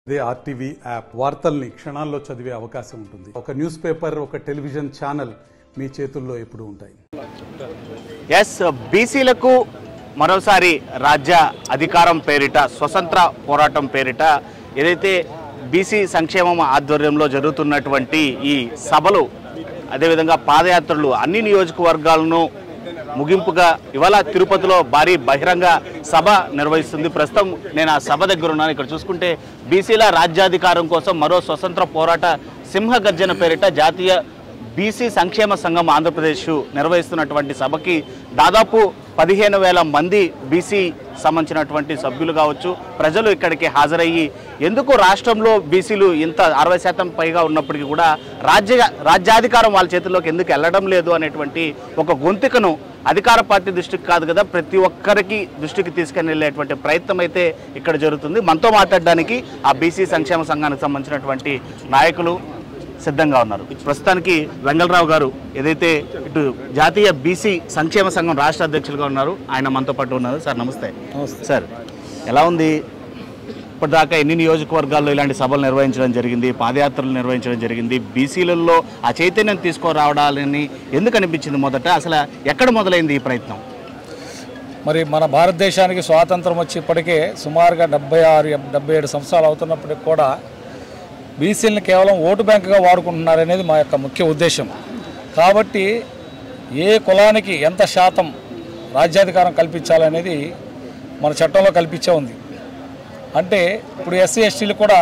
ఇదే RTV app వార్తల్ని క్షణాల్లో చదివే అవకాశం ఉంటుంది ఒక న్యూస్ పేపర్ ఒక టెలివిజన్ ఛానల్ మీ చేతుల్లో ఎప్పుడూ ఉంటాయి ఎస్ బీసీలకు మరోసారి రాజ్య అధికారం పేరిట స్వతంత్ర పోరాటం పేరిట ఏదైతే బీసీ సంక్షేమం ఆధ్వర్యంలో జరుగుతున్నటువంటి ఈ సభలు అదేవిధంగా పాదయాత్రలు అన్ని నియోజకవర్గాలను ముగింపుగా ఇవాళ తిరుపతిలో భారీ బహిరంగ సభ నిర్వహిస్తుంది ప్రస్తుతం నేను ఆ సభ దగ్గర ఉన్నాను ఇక్కడ చూసుకుంటే బీసీల రాజ్యాధికారం కోసం మరో స్వతంత్ర పోరాట సింహ గర్జన పేరిట జాతీయ బీసీ సంక్షేమ సంఘం ఆంధ్రప్రదేశ్ నిర్వహిస్తున్నటువంటి సభకి దాదాపు పదిహేను వేల మంది బీసీ సంబంధించినటువంటి సభ్యులు కావచ్చు ప్రజలు ఇక్కడికి హాజరయ్యి ఎందుకు రాష్ట్రంలో బీసీలు ఇంత అరవై శాతం పైగా ఉన్నప్పటికీ కూడా రాజ్య రాజ్యాధికారం వాళ్ళ చేతుల్లోకి ఎందుకు వెళ్ళడం లేదు అనేటువంటి ఒక గొంతుకను అధికార పార్టీ దృష్టికి కాదు కదా ప్రతి ఒక్కరికి దృష్టికి తీసుకుని వెళ్ళేటువంటి ప్రయత్నం అయితే ఇక్కడ జరుగుతుంది మనతో మాట్లాడడానికి ఆ బీసీ సంక్షేమ సంఘానికి సంబంధించినటువంటి నాయకులు సిద్ధంగా ఉన్నారు ప్రస్తుతానికి వెంగళరావు గారు ఏదైతే ఇటు జాతీయ బీసీ సంక్షేమ సంఘం రాష్ట్ర అధ్యక్షులుగా ఉన్నారు ఆయన మనతో పాటు ఉన్నారు సార్ నమస్తే సార్ ఎలా ఉంది ఇప్పటిదాకా ఎన్ని నియోజకవర్గాల్లో ఇలాంటి సభలు నిర్వహించడం జరిగింది పాదయాత్రలు నిర్వహించడం జరిగింది బీసీలలో ఆ చైతన్యం తీసుకురావడాలని ఎందుకు అనిపించింది మొదట అసలు ఎక్కడ మొదలైంది ఈ ప్రయత్నం మరి మన భారతదేశానికి స్వాతంత్రం వచ్చి ఇప్పటికే సుమారుగా డెబ్బై ఆరు డెబ్బై ఏడు సంవత్సరాలు అవుతున్నప్పటికి కూడా బీసీలను కేవలం ఓటు బ్యాంకుగా వాడుకుంటున్నారనేది మా యొక్క ముఖ్య ఉద్దేశం కాబట్టి ఏ కులానికి ఎంత శాతం రాజ్యాధికారం కల్పించాలనేది మన చట్టంలో కల్పించే ఉంది అంటే ఇప్పుడు ఎస్సీ ఎస్టీలు కూడా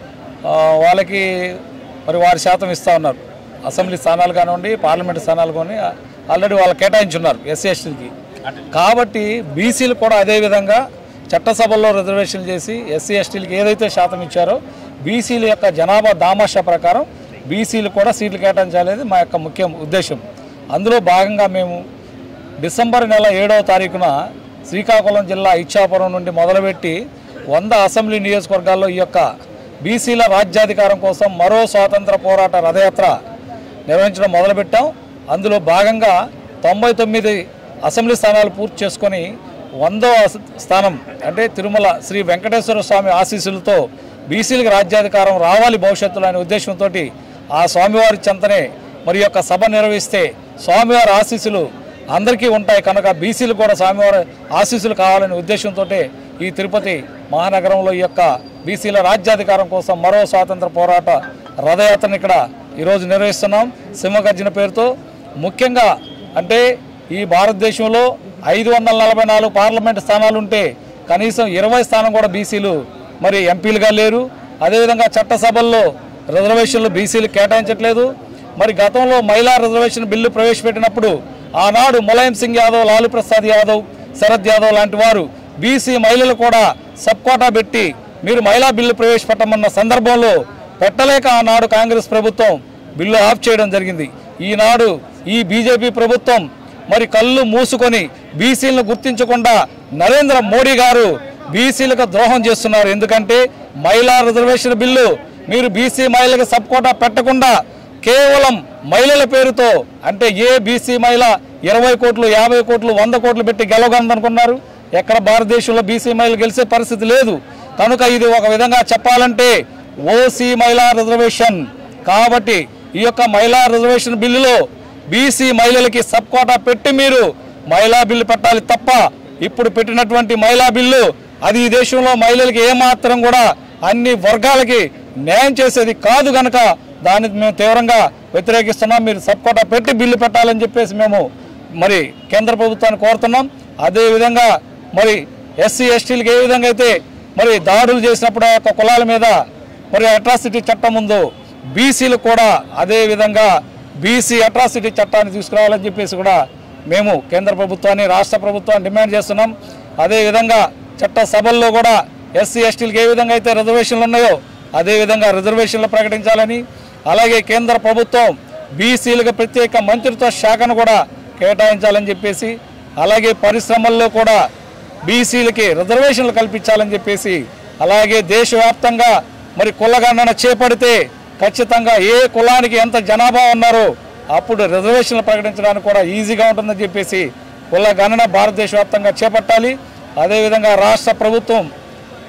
ఆ, వాళ్ళకి మరి వారి శాతం ఇస్తూ ఉన్నారు అసెంబ్లీ స్థానాలు కానివ్వండి పార్లమెంట్ స్థానాలు కానీ ఆల్రెడీ వాళ్ళు కేటాయించున్నారు ఎస్సీ ఎస్టీలకి కాబట్టి బీసీలు కూడా అదేవిధంగా చట్టసభల్లో రిజర్వేషన్ చేసి ఎస్సీ ఎస్టీలకి ఏదైతే శాతం ఇచ్చారో బీసీల యొక్క జనాభా దామాషా ప్రకారం బీసీలు కూడా సీట్లు కేటాయించాలనేది మా యొక్క ముఖ్య ఉద్దేశం అందులో భాగంగా మేము డిసెంబర్ నెల ఏడవ తారీఖున శ్రీకాకుళం జిల్లా ఇచ్చాపురం నుండి మొదలుపెట్టి వంద అసెంబ్లీ నియోజకవర్గాల్లో ఈ యొక్క బీసీల రాజ్యాధికారం కోసం మరో స్వాతంత్ర పోరాట రథయాత్ర నిర్వహించడం మొదలుపెట్టాం అందులో భాగంగా తొంభై తొమ్మిది అసెంబ్లీ స్థానాలు పూర్తి చేసుకొని వందో అస- స్థానం అంటే తిరుమల శ్రీ వెంకటేశ్వర స్వామి ఆశీస్సులతో బీసీలకు రాజ్యాధికారం రావాలి భవిష్యత్తులో అనే ఉద్దేశంతో ఆ స్వామివారి చెంతనే మరి యొక్క సభ నిర్వహిస్తే స్వామివారి ఆశీస్సులు అందరికీ ఉంటాయి కనుక బీసీలు కూడా స్వామివారి ఆశీస్సులు కావాలనే ఉద్దేశంతో ఈ తిరుపతి మహానగరంలో ఈ యొక్క బీసీల రాజ్యాధికారం కోసం మరో స్వాతంత్ర పోరాట రథయాత్రను ఇక్కడ ఈరోజు నిర్వహిస్తున్నాం సింహగర్జన పేరుతో ముఖ్యంగా అంటే ఈ భారతదేశంలో ఐదు వందల నలభై నాలుగు పార్లమెంట్ స్థానాలు ఉంటే కనీసం ఇరవై స్థానం కూడా బీసీలు మరి ఎంపీలుగా లేరు అదేవిధంగా చట్టసభల్లో రిజర్వేషన్లు బీసీలు కేటాయించట్లేదు మరి గతంలో మహిళా రిజర్వేషన్ బిల్లు ప్రవేశపెట్టినప్పుడు ఆనాడు ములాయం సింగ్ యాదవ్ లాలూ ప్రసాద్ యాదవ్ శరద్ యాదవ్ లాంటి వారు బీసీ మహిళలు కూడా సబ్ కోటా పెట్టి మీరు మహిళా బిల్లు ప్రవేశపెట్టమన్న సందర్భంలో పెట్టలేక ఆనాడు కాంగ్రెస్ ప్రభుత్వం బిల్లు ఆఫ్ చేయడం జరిగింది ఈనాడు ఈ బీజేపీ ప్రభుత్వం మరి కళ్ళు మూసుకొని బీసీలను గుర్తించకుండా నరేంద్ర మోడీ గారు బీసీలకు ద్రోహం చేస్తున్నారు ఎందుకంటే మహిళా రిజర్వేషన్ బిల్లు మీరు బీసీ మహిళలకు సబ్ కోటా పెట్టకుండా కేవలం మహిళల పేరుతో అంటే ఏ బీసీ మహిళ ఇరవై కోట్లు యాభై కోట్లు వంద కోట్లు పెట్టి గెలవగలదనుకున్నారు ఎక్కడ భారతదేశంలో బీసీ మహిళలు గెలిచే పరిస్థితి లేదు కనుక ఇది ఒక విధంగా చెప్పాలంటే ఓసీ మహిళా రిజర్వేషన్ కాబట్టి ఈ యొక్క మహిళా రిజర్వేషన్ బిల్లులో బీసీ మహిళలకి సబ్ కోటా పెట్టి మీరు మహిళా బిల్లు పెట్టాలి తప్ప ఇప్పుడు పెట్టినటువంటి మహిళా బిల్లు అది ఈ దేశంలో మహిళలకి ఏమాత్రం కూడా అన్ని వర్గాలకి న్యాయం చేసేది కాదు గనక దాన్ని మేము తీవ్రంగా వ్యతిరేకిస్తున్నాం మీరు సబ్ కోటా పెట్టి బిల్లు పెట్టాలని చెప్పేసి మేము మరి కేంద్ర ప్రభుత్వాన్ని కోరుతున్నాం అదేవిధంగా మరి ఎస్సీ ఎస్టీలకు ఏ విధంగా అయితే మరి దాడులు చేసినప్పుడు ఆ యొక్క కులాల మీద మరి అట్రాసిటీ చట్టం ఉందో బీసీలు కూడా అదే విధంగా బీసీ అట్రాసిటీ చట్టాన్ని తీసుకురావాలని చెప్పేసి కూడా మేము కేంద్ర ప్రభుత్వాన్ని రాష్ట్ర ప్రభుత్వాన్ని డిమాండ్ చేస్తున్నాం అదేవిధంగా చట్ట సభల్లో కూడా ఎస్సీ ఎస్టీలకు ఏ విధంగా అయితే రిజర్వేషన్లు ఉన్నాయో అదే విధంగా రిజర్వేషన్లు ప్రకటించాలని అలాగే కేంద్ర ప్రభుత్వం బీసీలకు ప్రత్యేక మంత్రిత్వ శాఖను కూడా కేటాయించాలని చెప్పేసి అలాగే పరిశ్రమల్లో కూడా బీసీలకి రిజర్వేషన్లు కల్పించాలని చెప్పేసి అలాగే దేశవ్యాప్తంగా మరి కులగణన చేపడితే ఖచ్చితంగా ఏ కులానికి ఎంత జనాభా ఉన్నారో అప్పుడు రిజర్వేషన్లు ప్రకటించడానికి కూడా ఈజీగా ఉంటుందని చెప్పేసి కుల గణన భారతదేశ వ్యాప్తంగా చేపట్టాలి అదేవిధంగా రాష్ట్ర ప్రభుత్వం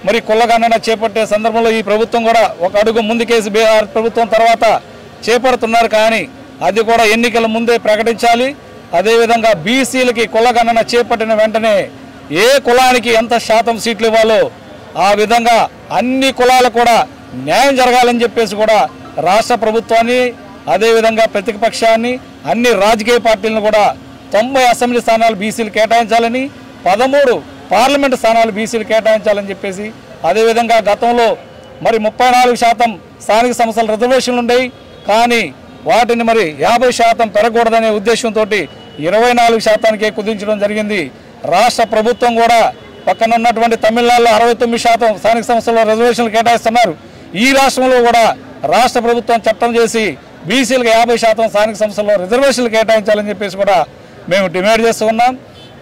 మరి కుల్లగణన చేపట్టే సందర్భంలో ఈ ప్రభుత్వం కూడా ఒక అడుగు ముందుకేసి బీహార్ ప్రభుత్వం తర్వాత చేపడుతున్నారు కానీ అది కూడా ఎన్నికల ముందే ప్రకటించాలి అదేవిధంగా బీసీలకి కులగణన చేపట్టిన వెంటనే ఏ కులానికి ఎంత శాతం సీట్లు ఇవ్వాలో ఆ విధంగా అన్ని కులాలు కూడా న్యాయం జరగాలని చెప్పేసి కూడా రాష్ట్ర ప్రభుత్వాన్ని అదేవిధంగా ప్రతిపక్షాన్ని అన్ని రాజకీయ పార్టీలను కూడా తొంభై అసెంబ్లీ స్థానాలు బీసీలు కేటాయించాలని పదమూడు పార్లమెంటు స్థానాలు బీసీలు కేటాయించాలని చెప్పేసి అదేవిధంగా గతంలో మరి ముప్పై నాలుగు శాతం స్థానిక సంస్థల రిజర్వేషన్లు ఉండేవి కానీ వాటిని మరి యాభై శాతం పెరగకూడదనే ఉద్దేశంతో ఇరవై నాలుగు శాతానికే కుదించడం జరిగింది రాష్ట్ర ప్రభుత్వం కూడా పక్కన ఉన్నటువంటి తమిళనాడులో అరవై తొమ్మిది శాతం స్థానిక సంస్థల్లో రిజర్వేషన్లు కేటాయిస్తున్నారు ఈ రాష్ట్రంలో కూడా రాష్ట్ర ప్రభుత్వం చట్టం చేసి బీసీలకు యాభై శాతం స్థానిక సంస్థల్లో రిజర్వేషన్లు కేటాయించాలని చెప్పేసి కూడా మేము డిమాండ్ చేస్తూ ఉన్నాం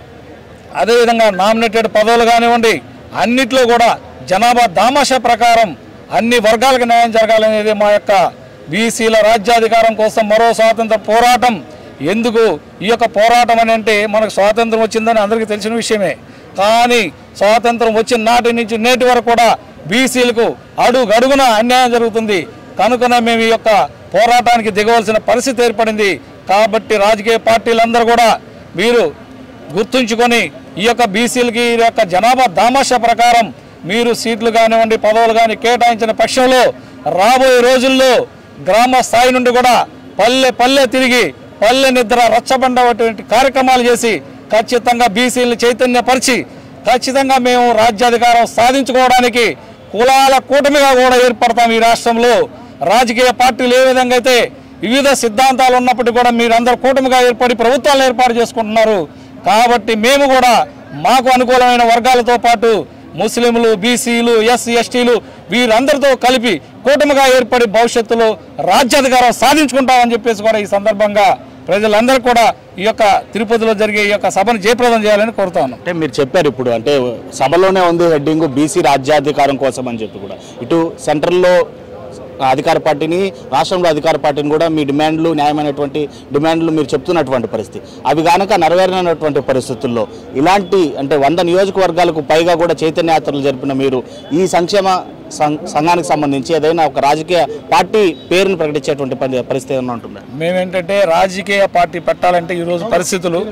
అదేవిధంగా నామినేటెడ్ పదవులు కానివ్వండి అన్నిట్లో కూడా జనాభా దామాషా ప్రకారం అన్ని వర్గాలకు న్యాయం జరగాలనేది మా యొక్క బీసీల రాజ్యాధికారం కోసం మరో స్వాతంత్ర పోరాటం ఎందుకు ఈ యొక్క పోరాటం అని అంటే మనకు స్వాతంత్రం వచ్చిందని అందరికీ తెలిసిన విషయమే కానీ స్వాతంత్రం వచ్చిన నాటి నుంచి నేటి వరకు కూడా బీసీలకు అడుగు అడుగున అన్యాయం జరుగుతుంది కనుకనే మేము ఈ యొక్క పోరాటానికి దిగవలసిన పరిస్థితి ఏర్పడింది కాబట్టి రాజకీయ పార్టీలందరూ కూడా మీరు గుర్తుంచుకొని ఈ యొక్క బీసీలకి ఈ యొక్క జనాభా దామాషా ప్రకారం మీరు సీట్లు కానివ్వండి పదవులు కానీ కేటాయించిన పక్షంలో రాబోయే రోజుల్లో గ్రామ స్థాయి నుండి కూడా పల్లె పల్లె తిరిగి పల్లె నిద్ర రచ్చబండటువంటి కార్యక్రమాలు చేసి ఖచ్చితంగా బీసీలను చైతన్యపరిచి ఖచ్చితంగా మేము రాజ్యాధికారం సాధించుకోవడానికి కులాల కూటమిగా కూడా ఏర్పడతాం ఈ రాష్ట్రంలో రాజకీయ పార్టీలు ఏ విధంగా అయితే వివిధ సిద్ధాంతాలు ఉన్నప్పటికీ కూడా మీరందరూ కూటమిగా ఏర్పడి ప్రభుత్వాలు ఏర్పాటు చేసుకుంటున్నారు కాబట్టి మేము కూడా మాకు అనుకూలమైన వర్గాలతో పాటు ముస్లింలు బీసీలు ఎస్సీ ఎస్టీలు వీరందరితో కలిపి కూటమిగా ఏర్పడి భవిష్యత్తులో రాజ్యాధికారం సాధించుకుంటామని చెప్పేసి కూడా ఈ సందర్భంగా ప్రజలందరూ కూడా ఈ యొక్క తిరుపతిలో జరిగే ఈ యొక్క సభను జయప్రదం చేయాలని కోరుతా ఉన్నాం అంటే మీరు చెప్పారు ఇప్పుడు అంటే సభలోనే ఉంది హెడ్డింగ్ బీసీ రాజ్యాధికారం కోసం అని చెప్పి కూడా ఇటు సెంట్రల్లో అధికార పార్టీని రాష్ట్రంలో అధికార పార్టీని కూడా మీ డిమాండ్లు న్యాయమైనటువంటి డిమాండ్లు మీరు చెప్తున్నటువంటి పరిస్థితి అవి కనుక నెరవేరినటువంటి పరిస్థితుల్లో ఇలాంటి అంటే వంద నియోజకవర్గాలకు పైగా కూడా చైతన్య యాత్రలు జరిపిన మీరు ఈ సంక్షేమ సం- సంఘానికి సంబంధించి ఏదైనా ఒక రాజకీయ పార్టీ పేరును ప్రకటించేటువంటి పరి- పరిస్థితి ఏమైనా ఉంటుందా మేమేంటంటే రాజకీయ పార్టీ పెట్టాలంటే ఈరోజు పరిస్థితులు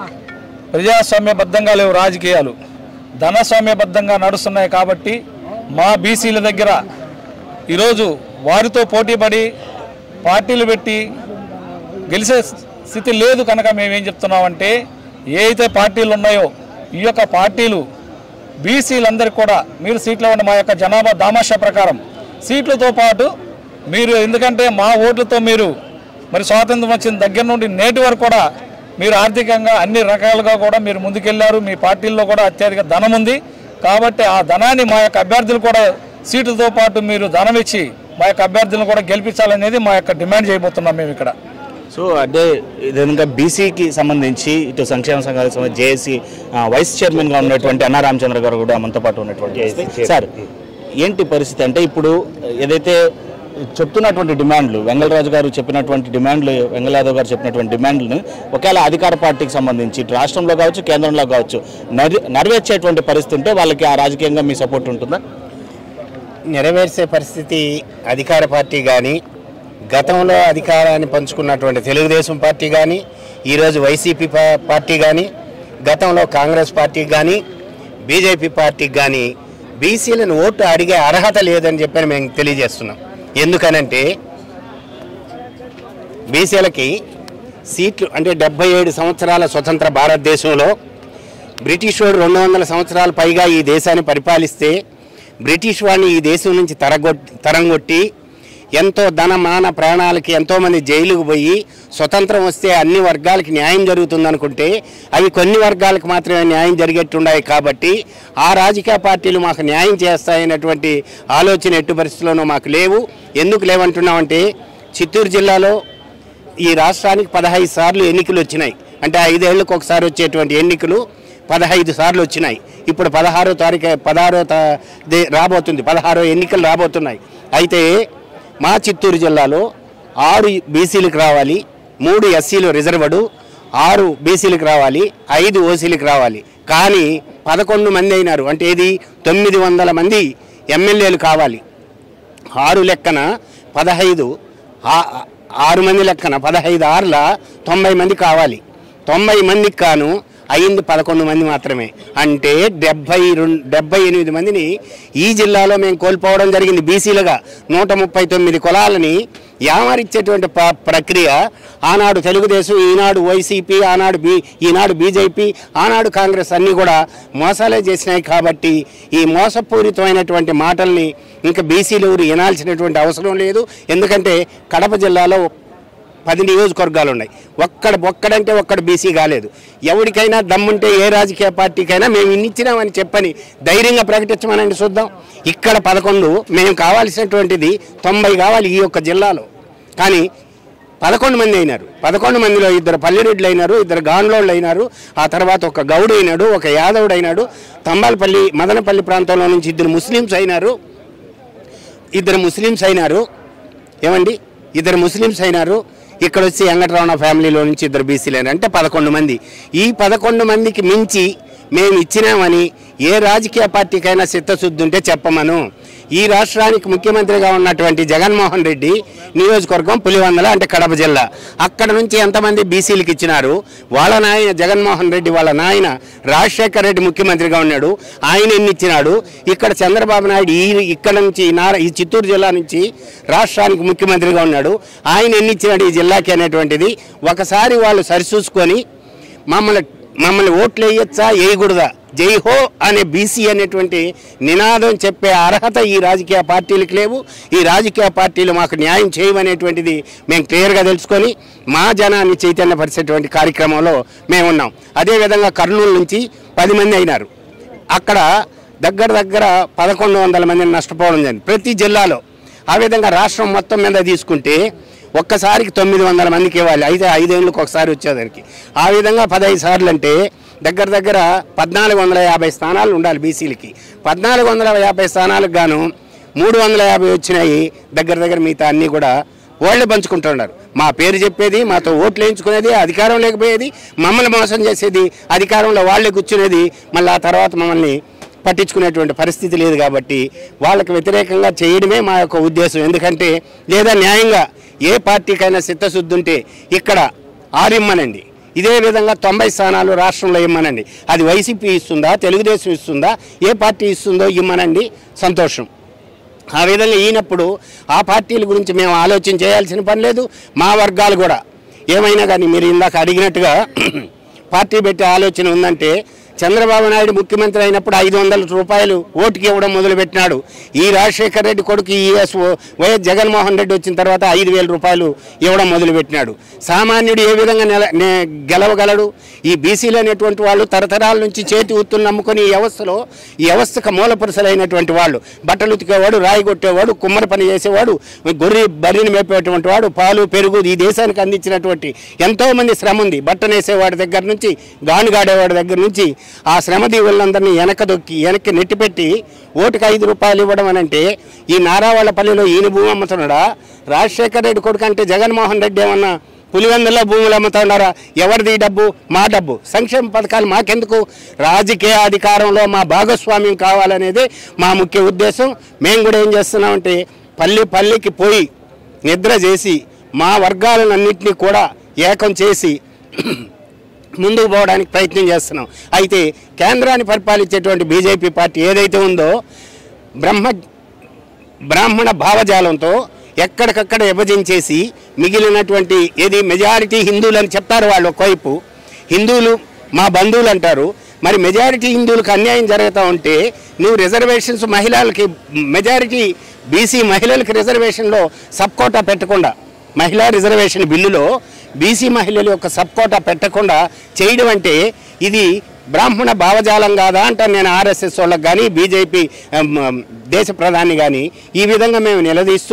ప్రజాస్వామ్యబద్ధంగా లేవు రాజకీయాలు ధనస్వామ్యబద్ధంగా నడుస్తున్నాయి కాబట్టి మా బీసీల దగ్గర ఈరోజు వారితో పోటీపడి పార్టీలు పెట్టి గెలిచే స్థితి లేదు కనుక మేమేం చెప్తున్నామంటే ఏ అయితే పార్టీలు ఉన్నాయో ఈ యొక్క పార్టీలు బీసీలందరికీ కూడా మీరు సీట్లు ఇవ్వండి మా యొక్క జనాభా దామాషా ప్రకారం సీట్లతో పాటు మీరు ఎందుకంటే మా ఓట్లతో మీరు మరి స్వాతంత్రం వచ్చిన దగ్గర నుండి నేటి వరకు కూడా మీరు ఆర్థికంగా అన్ని రకాలుగా కూడా మీరు ముందుకెళ్లారు మీ పార్టీల్లో కూడా అత్యధిక ధనం ఉంది కాబట్టి ఆ ధనాన్ని మా యొక్క అభ్యర్థులు కూడా సీట్లతో పాటు మీరు ధనం ఇచ్చి మా యొక్క అభ్యర్థులను కూడా గెలిపించాలనేది మా యొక్క డిమాండ్ చేయబోతున్నాం మేము ఇక్కడ సో అదే విధంగా బీసీకి సంబంధించి ఇటు సంక్షేమ సంఘాలకు సంబంధించి జేఏసీ వైస్ చైర్మన్ గా ఉన్నటువంటి అన్నా రామచంద్ర గారు కూడా మనతో పాటు ఉన్నటువంటి సార్ ఏంటి పరిస్థితి అంటే ఇప్పుడు ఏదైతే చెప్తున్నటువంటి డిమాండ్లు వెంగళరాజు గారు చెప్పినటువంటి డిమాండ్లు వెంగళ యాదవ్ గారు చెప్పినటువంటి డిమాండ్లను ఒకవేళ అధికార పార్టీకి సంబంధించి ఇటు రాష్ట్రంలో కావచ్చు కేంద్రంలో కావచ్చు నెర నెరవేర్చేటువంటి పరిస్థితి ఉంటే వాళ్ళకి ఆ రాజకీయంగా మీ సపోర్ట్ ఉంటుందా నెరవేర్చే పరిస్థితి అధికార పార్టీ కానీ గతంలో అధికారాన్ని పంచుకున్నటువంటి తెలుగుదేశం పార్టీ కానీ ఈరోజు వైసీపీ పా- పార్టీ కానీ గతంలో కాంగ్రెస్ పార్టీ కానీ బీజేపీ పార్టీకి కానీ బీసీలను ఓటు అడిగే అర్హత లేదని చెప్పని మేము తెలియజేస్తున్నాం ఎందుకనంటే బీసీలకి సీట్లు అంటే డెబ్బై ఏడు సంవత్సరాల స్వతంత్ర భారతదేశంలో బ్రిటిష్ వాడు రెండు వందల సంవత్సరాల పైగా ఈ దేశాన్ని పరిపాలిస్తే బ్రిటిష్ వాడిని ఈ దేశం నుంచి తరగొట్టి తరంగొట్టి ఎంతో ధన మాన ప్రాణాలకి ఎంతోమంది జైలుకు పోయి స్వతంత్రం వస్తే అన్ని వర్గాలకి న్యాయం జరుగుతుందనుకుంటే అవి కొన్ని వర్గాలకు మాత్రమే న్యాయం జరిగేట్టున్నాయి కాబట్టి ఆ రాజకీయ పార్టీలు మాకు న్యాయం చేస్తాయనేటువంటి ఆలోచన ఎట్టు పరిస్థితుల్లోనూ మాకు లేవు ఎందుకు లేవంటున్నామంటే చిత్తూరు జిల్లాలో ఈ రాష్ట్రానికి పదహైదు సార్లు ఎన్నికలు వచ్చినాయి అంటే ఐదేళ్లకు ఒకసారి వచ్చేటువంటి ఎన్నికలు పదహైదు సార్లు వచ్చినాయి ఇప్పుడు పదహారో తారీఖు పదహారో తా- దే- రాబోతుంది పదహారో ఎన్నికలు రాబోతున్నాయి అయితే మా చిత్తూరు జిల్లాలో ఆరు బీసీలకు రావాలి మూడు ఎస్సీలు రిజర్వడు ఆరు బీసీలకు రావాలి ఐదు ఓసీలకు రావాలి కానీ పదకొండు మంది అయినారు అంటే ఏది తొమ్మిది వందల మంది ఎమ్మెల్యేలు కావాలి ఆరు లెక్కన పదహైదు ఆ- ఆరు మంది లెక్కన పదహైదు ఆరుల తొంభై మంది కావాలి తొంభై మందికి కాను అయింది పదకొండు మంది మాత్రమే అంటే డెబ్బై రెండు డెబ్బై ఎనిమిది మందిని ఈ జిల్లాలో మేము కోల్పోవడం జరిగింది బీసీలుగా నూట ముప్పై తొమ్మిది కులాలని యామరిచ్చేటువంటి ప- ప్రక్రియ ఆనాడు తెలుగుదేశం ఈనాడు వైసీపీ ఆనాడు బీ ఈనాడు బీజేపీ ఆనాడు కాంగ్రెస్ అన్నీ కూడా మోసాలే చేసినాయి కాబట్టి ఈ మోసపూరితమైనటువంటి మాటల్ని ఇంకా బీసీలు ఎవరు వినాల్సినటువంటి అవసరం లేదు ఎందుకంటే కడప జిల్లాలో పది నియోజకవర్గాలు ఉన్నాయి ఒక్కడ ఒక్కడంటే ఒక్కడు బీసీ కాలేదు ఎవరికైనా దమ్ముంటే ఏ రాజకీయ పార్టీకైనా మేము ఇన్ని ఇచ్చినామని చెప్పని ధైర్యంగా ప్రకటించమనండి చూద్దాం ఇక్కడ పదకొండు మేము కావాల్సినటువంటిది తొంభై కావాలి ఈ యొక్క జిల్లాలో కానీ పదకొండు మంది అయినారు పదకొండు మందిలో ఇద్దరు పల్లెరెడ్లు అయినారు ఇద్దరు గాండ్లోళ్ళు అయినారు ఆ తర్వాత ఒక గౌడు అయినాడు ఒక యాదవుడు అయినాడు తంబాలపల్లి మదనపల్లి ప్రాంతంలో నుంచి ఇద్దరు ముస్లిమ్స్ అయినారు ఇద్దరు ముస్లిమ్స్ అయినారు ఏమండి ఇద్దరు ముస్లిమ్స్ అయినారు ఇక్కడ వచ్చి వెంకటరమణ ఫ్యామిలీలో నుంచి ఇద్దరు బీసీలు అయినారు అంటే పదకొండు మంది ఈ పదకొండు మందికి మించి మేము ఇచ్చినామని ఏ రాజకీయ పార్టీకైనా చిత్తశుద్ధి ఉంటే చెప్పమను ఈ రాష్ట్రానికి ముఖ్యమంత్రిగా ఉన్నటువంటి జగన్మోహన్ రెడ్డి నియోజకవర్గం పులివందల అంటే కడప జిల్లా అక్కడ నుంచి ఎంతమంది బీసీలకు ఇచ్చినారు వాళ్ళ నాయన జగన్మోహన్ రెడ్డి వాళ్ళ నాయన రాజశేఖర్ రెడ్డి ముఖ్యమంత్రిగా ఉన్నాడు ఆయన ఎన్ని ఇచ్చినాడు ఇక్కడ చంద్రబాబు నాయుడు ఈ ఇక్కడ నుంచి ఈ నార ఈ చిత్తూరు జిల్లా నుంచి రాష్ట్రానికి ముఖ్యమంత్రిగా ఉన్నాడు ఆయన ఎన్ని ఇచ్చినాడు ఈ జిల్లాకి అనేటువంటిది ఒకసారి వాళ్ళు సరిచూసుకొని మమ్మల్ని మమ్మల్ని ఓట్లు వేయొచ్చా వేయకూడదా జై హో అనే బీసీ అనేటువంటి నినాదం చెప్పే అర్హత ఈ రాజకీయ పార్టీలకు లేవు ఈ రాజకీయ పార్టీలు మాకు న్యాయం చేయమనేటువంటిది మేము క్లియర్గా తెలుసుకొని మా జనాన్ని చైతన్యపరిచేటువంటి కార్యక్రమంలో మేము ఉన్నాం అదేవిధంగా కర్నూలు నుంచి పది మంది అయినారు అక్కడ దగ్గర దగ్గర పదకొండు వందల మందిని నష్టపోవడం జరిగింది ప్రతి జిల్లాలో ఆ విధంగా రాష్ట్రం మొత్తం మీద తీసుకుంటే ఒక్కసారికి తొమ్మిది వందల మందికి ఇవ్వాలి అయితే ఐదేళ్ళకి ఒకసారి వచ్చేదానికి ఆ విధంగా పదహైదు సార్లు అంటే దగ్గర దగ్గర పద్నాలుగు వందల యాభై స్థానాలు ఉండాలి బీసీలకి పద్నాలుగు వందల యాభై స్థానాలకు గాను మూడు వందల యాభై వచ్చినాయి దగ్గర దగ్గర మిగతా అన్నీ కూడా వాళ్ళే పంచుకుంటున్నారు మా పేరు చెప్పేది మాతో ఓట్లు వేయించుకునేది అధికారం లేకపోయేది మమ్మల్ని మోసం చేసేది అధికారంలో వాళ్ళే కూర్చునేది మళ్ళీ ఆ తర్వాత మమ్మల్ని పట్టించుకునేటువంటి పరిస్థితి లేదు కాబట్టి వాళ్ళకి వ్యతిరేకంగా చేయడమే మా యొక్క ఉద్దేశం ఎందుకంటే లేదా న్యాయంగా ఏ పార్టీకైనా చిత్తశుద్ధి ఉంటే ఇక్కడ ఆరు ఇమ్మనండి ఇదే విధంగా తొంభై స్థానాలు రాష్ట్రంలో ఇమ్మనండి అది వైసీపీ ఇస్తుందా తెలుగుదేశం ఇస్తుందా ఏ పార్టీ ఇస్తుందో ఇమ్మనండి సంతోషం ఆ విధంగా ఈనప్పుడు ఆ పార్టీల గురించి మేము ఆలోచన చేయాల్సిన పని లేదు మా వర్గాలు కూడా ఏమైనా కానీ మీరు ఇందాక అడిగినట్టుగా పార్టీ పెట్టే ఆలోచన ఉందంటే చంద్రబాబు నాయుడు ముఖ్యమంత్రి అయినప్పుడు ఐదు వందల రూపాయలు ఓటుకి ఇవ్వడం మొదలుపెట్టినాడు ఈ రాజశేఖర్ రెడ్డి కొడుకు ఈఎస్ వైఎస్ జగన్మోహన్ రెడ్డి వచ్చిన తర్వాత ఐదు వేల రూపాయలు ఇవ్వడం మొదలుపెట్టినాడు సామాన్యుడు ఏ విధంగా నెల నే- గెలవగలడు ఈ బీసీలు అనేటువంటి వాళ్ళు తరతరాల నుంచి చేతి ఉత్తులు నమ్ముకొని ఈ వ్యవస్థలో ఈ వ్యవస్థకు మూలపురుషులైనటువంటి వాళ్ళు బట్టలు ఉతికేవాడు రాయి కొట్టేవాడు కుమ్మరి పని చేసేవాడు గొర్రె బర్రెని మేపేటువంటి వాడు పాలు పెరుగు ఈ దేశానికి అందించినటువంటి ఎంతో మంది శ్రమ ఉంది బట్టనేసేవాడి దగ్గర నుంచి గానుగాడేవాడి దగ్గర నుంచి ఆ శ్రమ దీవులందరినీ వెనక దొక్కి వెనక్కి నెట్టిపెట్టి ఓటుకి ఐదు రూపాయలు ఇవ్వడం అని అంటే ఈ నారావాళ్ళపల్లిలో ఈయన భూమి అమ్ముతున్నాడా రాజశేఖర రెడ్డి కొడుకు అంటే జగన్మోహన్ రెడ్డి ఏమన్నా పులివెందుల్లో భూములు అమ్ముతా ఉన్నారా ఎవరిది ఈ డబ్బు మా డబ్బు సంక్షేమ పథకాలు మాకెందుకు రాజకీయ అధికారంలో మా భాగస్వామ్యం కావాలనేదే మా ముఖ్య ఉద్దేశం మేము కూడా ఏం చేస్తున్నామంటే పల్లి పల్లికి పోయి నిద్ర చేసి మా వర్గాలన్నింటినీ కూడా ఏకం చేసి ముందుకు పోవడానికి ప్రయత్నం చేస్తున్నాం అయితే కేంద్రాన్ని పరిపాలించేటువంటి బీజేపీ పార్టీ ఏదైతే ఉందో బ్రహ్మ బ్రాహ్మణ భావజాలంతో ఎక్కడికక్కడ విభజించేసి మిగిలినటువంటి ఏది మెజారిటీ హిందువులు అని చెప్తారు వాళ్ళు ఒకవైపు హిందువులు మా బంధువులు అంటారు మరి మెజారిటీ హిందువులకు అన్యాయం జరుగుతూ ఉంటే నువ్వు రిజర్వేషన్స్ మహిళలకి మెజారిటీ బీసీ మహిళలకి రిజర్వేషన్లో సబ్ కోటా పెట్టకుండా మహిళా రిజర్వేషన్ బిల్లులో బీసీ మహిళల యొక్క సబ్ కోటా పెట్టకుండా చేయడం అంటే ఇది బ్రాహ్మణ భావజాలం కాదా అంటాను నేను ఆర్ఎస్ఎస్ వాళ్ళకి కానీ బీజేపీ దేశ ప్రధాని కానీ ఈ విధంగా మేము నిలదీస్తూ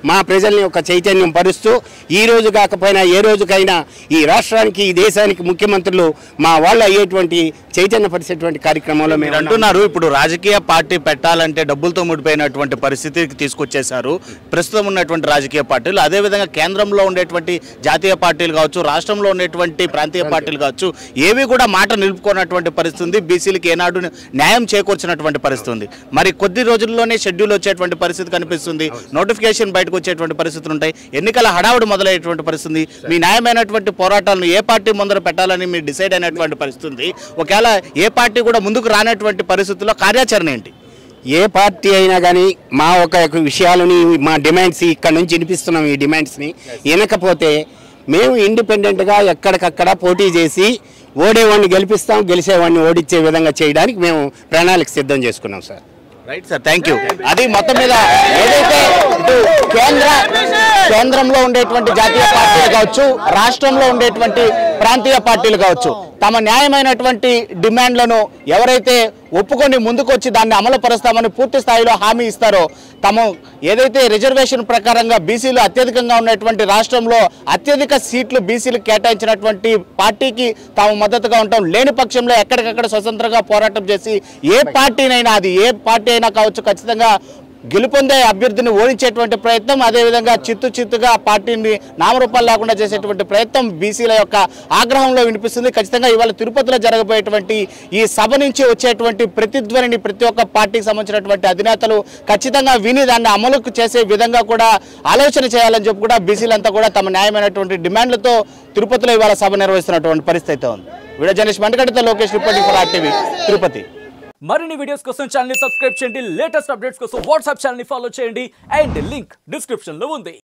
మా ప్రజల్ని ఒక చైతన్యం పరుస్తూ ఈ రోజు కాకపోయినా ఏ రోజుకైనా ఈ రాష్ట్రానికి ఈ దేశానికి ముఖ్యమంత్రులు మా వాళ్ళు అయ్యేటువంటి చైతన్యపరిచేటువంటి కార్యక్రమంలో మీరు మేము అంటున్నారు ఇప్పుడు రాజకీయ పార్టీ పెట్టాలంటే డబ్బులతో ముడిపోయినటువంటి పరిస్థితికి తీసుకొచ్చేశారు ప్రస్తుతం ఉన్నటువంటి రాజకీయ పార్టీలు అదేవిధంగా కేంద్రంలో ఉండేటువంటి జాతీయ పార్టీలు కావచ్చు రాష్ట్రంలో ఉండేటువంటి ప్రాంతీయ పార్టీలు కావచ్చు ఏవి కూడా మాట నిలుపుకున్నటువంటి పరిస్థితి ఉంది బీసీలకి ఏనాడు న్యాయం చేకూర్చినటువంటి పరిస్థితి ఉంది మరి కొద్ది రోజుల్లోనే షెడ్యూల్ వచ్చేటువంటి పరిస్థితి కనిపిస్తుంది నోటిఫికేషన్ బయటకు వచ్చేటువంటి పరిస్థితులు ఉంటాయి ఎన్నికల హడావుడి మొదలయ్యేటువంటి పరిస్థితి ఉంది. మీ న్యాయమైనటువంటి పోరాటాలను ఏ పార్టీ ముందర పెట్టాలని మీరు డిసైడ్ అయినటువంటి పరిస్థితి ఉంది ఒకవేళ ఏ పార్టీ కూడా ముందుకు రానటువంటి పరిస్థితుల్లో కార్యాచరణ ఏంటి ఏ పార్టీ అయినా కానీ మా ఒక విషయాలని మా డిమాండ్స్ ఇక్కడ నుంచి వినిపిస్తున్నాం ఈ డిమాండ్స్ని వినకపోతే మేము ఇండిపెండెంట్గా ఎక్కడికక్కడ పోటీ చేసి ఓడేవాడిని గెలిపిస్తాం గెలిచేవాడిని ఓడించే విధంగా చేయడానికి మేము ప్రణాళిక సిద్ధం చేసుకున్నాం sir right sir thank you అది మొత్తం మీద ఏదైతే ఇటు కేంద్ర కేంద్రంలో ఉండేటువంటి జాతీయ పార్టీలు కావచ్చు రాష్ట్రంలో ఉండేటువంటి ప్రాంతీయ పార్టీలు కావచ్చు తమ న్యాయమైనటువంటి డిమాండ్లను ఎవరైతే ఒప్పుకొని ముందుకొచ్చి దాన్ని అమలు పరుస్తామని పూర్తి స్థాయిలో హామీ ఇస్తారో తమ ఏదైతే రిజర్వేషన్ ప్రకారంగా బీసీలు అత్యధికంగా ఉన్నటువంటి రాష్ట్రంలో అత్యధిక సీట్లు బీసీలకు కేటాయించినటువంటి పార్టీకి తాము మద్దతుగా ఉంటాం లేని పక్షంలో ఎక్కడికక్కడ స్వతంత్రంగా పోరాటం చేసి ఏ పార్టీనైనా అది ఏ పార్టీ అయినా కావచ్చు ఖచ్చితంగా గెలుపొందే అభ్యర్థిని ఓడించేటువంటి ప్రయత్నం అదేవిధంగా చిత్తు చిత్తుగా పార్టీని నామరూపాలు లేకుండా చేసేటువంటి ప్రయత్నం బీసీల యొక్క ఆగ్రహంలో వినిపిస్తుంది ఖచ్చితంగా ఇవాళ తిరుపతిలో జరగబోయేటువంటి ఈ సభ నుంచి వచ్చేటువంటి ప్రతిధ్వనిని ప్రతి ఒక్క పార్టీకి సంబంధించినటువంటి అధినేతలు ఖచ్చితంగా విని దాన్ని అమలుకు చేసే విధంగా కూడా ఆలోచన చేయాలని చెప్పి కూడా బీసీలంతా కూడా తమ న్యాయమైనటువంటి డిమాండ్లతో తిరుపతిలో ఇవాళ సభ నిర్వహిస్తున్నటువంటి పరిస్థితి అయితే ఉంది వీడియో జర్నలిస్ట్ మండగడ్డతో Lokesh reporting for RTV Tirupati మరిన్ని వీడియోస్ కోసం ఛానల్ ని సబ్స్క్రైబ్ చేయండి లేటెస్ట్ అప్డేట్స్ కోసం వాట్సాప్ ఛానల్ ని ఫాలో చేయండి అండ్ లింక్ డిస్క్రిప్షన్ లో ఉంది